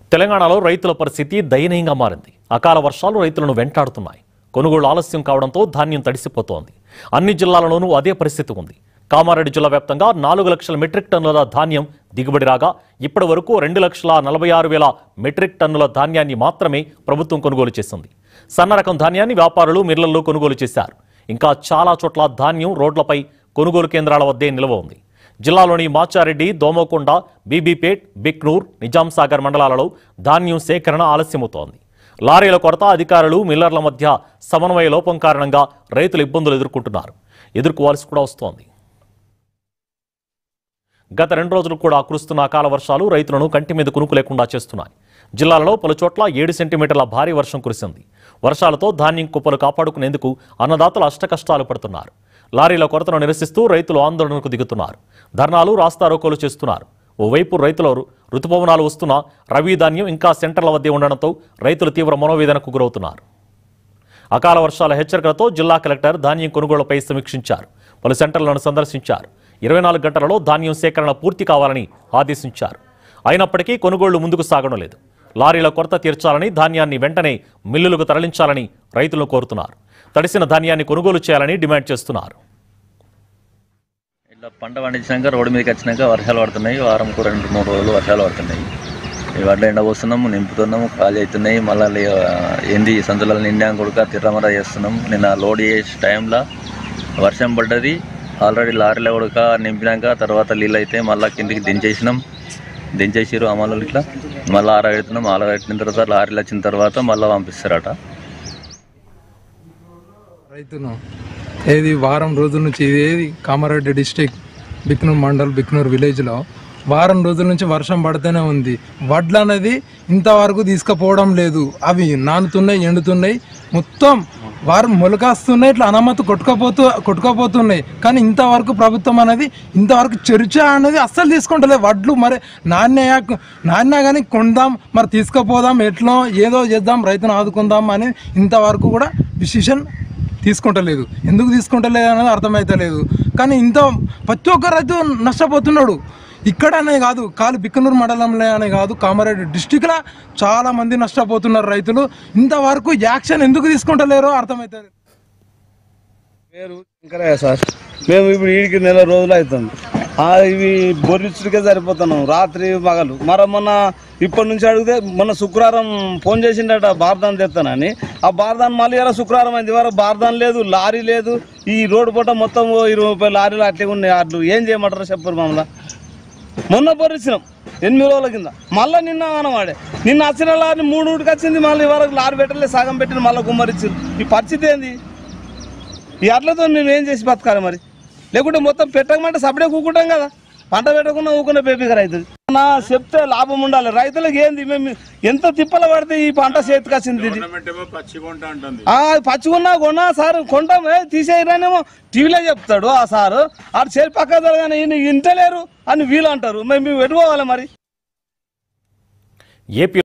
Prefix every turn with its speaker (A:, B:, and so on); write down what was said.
A: తెలంగాణలో రైతుల పరిస్థితి దయనీయంగా మారింది అకాల వర్షాలు రైతులను వెంటాడుతున్నాయి కొనుగోలు ఆలస్యం కావడంతో ధాన్యం తడిసిపోతోంది అన్ని జిల్లాలలోనూ అదే పరిస్థితి ఉంది కామారెడ్డి జిల్లా వ్యాప్తంగా నాలుగు లక్షల మెట్రిక్ టన్నుల ధాన్యం దిగుబడి రాగా ఇప్పటి వరకు రెండు లక్షల నలభై ఆరు వేల మెట్రిక్ టన్నుల ధాన్యాన్ని మాత్రమే ప్రభుత్వం కొనుగోలు చేసింది సన్న రకం ధాన్యాన్ని వ్యాపారులు మిర్లల్లో కొనుగోలు చేశారు ఇంకా చాలా చోట్ల ధాన్యం రోడ్లపై కొనుగోలు కేంద్రాల వద్దే నిల్వ ఉంది జిల్లాలోని మాచారెడ్డి దోమకొండ బీబీపేట్ బిక్నూర్ నిజాం సాగర్ మండలాలలో ధాన్యం సేకరణ ఆలస్యమవుతోంది లారీల కొరత అధికారులు మిల్లర్ల మధ్య సమన్వయ లోపం కారణంగా రైతులు ఇబ్బందులు ఎదుర్కొంటున్నారు ఎదుర్కోవాల్సి కూడా వస్తోంది గత రెండు రోజులు కూడా కురుస్తున్న అకాల వర్షాలు రైతులను కంటి మీద కునుకు లేకుండా చేస్తున్నాయి జిల్లాలలో పలు చోట్ల ఏడు సెంటీమీటర్ల భారీ వర్షం కురిసింది వర్షాలతో ధాన్యం కుప్పలు కాపాడుకునేందుకు అన్నదాతలు అష్టకష్టాలు పడుతున్నారు లారీల కొరతను నిరసిస్తూ రైతులు ఆందోళనకు దిగుతున్నారు ధర్నాలు రాస్తారోకోలు చేస్తున్నారు ఓవైపు రైతుల రు- రుతుపవనాలు వస్తున్నా రవి ధాన్యం ఇంకా సెంటర్ల వద్దే ఉండడంతో రైతులు తీవ్ర మనోవేదనకు గురవుతున్నారు అకాల వర్షాల హెచ్చరికలతో జిల్లా కలెక్టర్ ధాన్యం కొనుగోలుపై సమీక్షించారు పలు సెంటర్లను సందర్శించారు ఇరవై నాలుగు గంటలలో ధాన్యం సేకరణ పూర్తి కావాలని ఆదేశించారు అయినప్పటికీ కొనుగోళ్లు ముందుకు సాగడం లేదు లారీల కొరత తీర్చాలని ధాన్యాన్ని వెంటనే మిల్లులకు తరలించాలని రైతులను కోరుతున్నారు తడిసిన ధాన్యాన్ని కొనుగోలు చేయాలని డిమాండ్ చేస్తున్నారు
B: ఇట్లా పంట పండించినాక రోడ్డు మీదకి వచ్చినాక వర్షాలు పడుతున్నాయి వారంకు రెండు మూడు రోజులు వర్షాలు పడుతున్నాయి ఈ వడ్ల ఎండ పోస్తున్నాము నింపుతున్నాము ఖాళీ అవుతున్నాయి మళ్ళీ ఏంది సంచులలో నిండా కొడుక తిర్రమర చేస్తున్నాం నిన్న లోడ్ చేసే టైంలో వర్షం పడ్డది ఆల్రెడీ లారీలో కొడుక నింపినాక తర్వాత నీళ్ళు అయితే మళ్ళీ కిందికి దించేసినాం దించేసిరు అమలు ఇట్లా మళ్ళీ ఆరబెడుతున్నాం ఆరబెట్టిన తర్వాత లారీలు వచ్చిన తర్వాత మళ్ళీ పంపిస్తారట
C: రైతును ఏది వారం రోజుల నుంచి ఇది ఏది కామారెడ్డి డిస్టిక్ బిక్నూర్ మండల్ బిక్నూర్ విలేజ్లో వారం రోజుల నుంచి వర్షం పడుతూనే ఉంది వడ్లు అనేది ఇంతవరకు తీసుకుపోవడం లేదు అవి నానుతున్నాయి ఎండుతున్నాయి మొత్తం వారం మొలకాస్తున్నాయి ఇట్లా అనమతి కొట్టుకపోతూ కొట్టుకపోతున్నాయి కానీ ఇంతవరకు ప్రభుత్వం అనేది ఇంతవరకు చర్చ అనేది అస్సలు తీసుకుంటలేదు వడ్లు మరి నాణ్య నాణ్య కానీ కొందాం మరి తీసుకుపోదాం ఎట్లా ఏదో చేద్దాం రైతును ఆదుకుందాం అని ఇంతవరకు కూడా డిసిషన్ తీసుకుంటలేదు ఎందుకు తీసుకుంటలేదు అనేది అర్థమైతలేదు కానీ ఇంత ప్రతి ఒక్క రైతు నష్టపోతున్నాడు ఇక్కడనే కాదు కాలు బిక్కనూరు మండలంలో అనే కాదు కామారెడ్డి డిస్టిక్లో చాలా మంది నష్టపోతున్నారు రైతులు ఇంతవరకు యాక్షన్ ఎందుకు తీసుకుంటలేరో అర్థమవుతుంది
D: పేరు శంకరయ్య సార్ మేము ఇప్పుడు వీడికి నెల రోజులు అవుతుంది ఆ, ఇవి బొర్రిచ్చుడికే సరిపోతున్నాం రాత్రి మగలు మరి మొన్న ఇప్పటి నుంచి అడిగితే మొన్న శుక్రవారం ఫోన్ చేసిండట బార్దాన్ తెస్తానని ఆ బార్దాన్ మళ్ళీ ఇలా శుక్రవారం అయింది వరకు బార్దాన్ లేదు లారీ లేదు ఈ రోడ్డు పూట మొత్తం ఓ ఇరవై ముప్పై లారీలు అట్లే ఉన్నాయి అట్లు ఏం చేయమంటారు చెప్పరు మమ్మల్ని మొన్న బొర్రిచ్చినాం ఎనిమిది రోజుల కింద మళ్ళీ నిన్న అనవాడే నిన్న వచ్చిన లారీ మూడు ఊటికి వచ్చింది మళ్ళీ వరకు లారీ పెట్టలే సగం పెట్టిన మళ్ళీ గుమ్మరిచ్చారు ఈ పరిస్థితి ఏంది ఈ అట్లతో మేము ఏం చేసి బతకాలి మరి లేకుంటే మొత్తం పెట్టకమంటే సపడే కూకుంటాం కదా పంట పెట్టకుండా ఊకునే పేపికర్ అవుతుంది నా చెప్తే లాభం ఉండాలి రైతులకు ఏంది మేము ఎంత తిప్పల పడితే ఈ పంట చేతికి వచ్చింది ఇది ఆ, పచ్చిగున్నా కొన్నా సార్ కొంటాం ఏ తీసేయరానేమో టీవీలో చెప్తాడు ఆ సారు ఆడు చేతి పక్క కానీ ఇంటలేరు అని వీళ్ళు అంటారు మేము ఎటుకోవాలి మరి
A: ఏపీ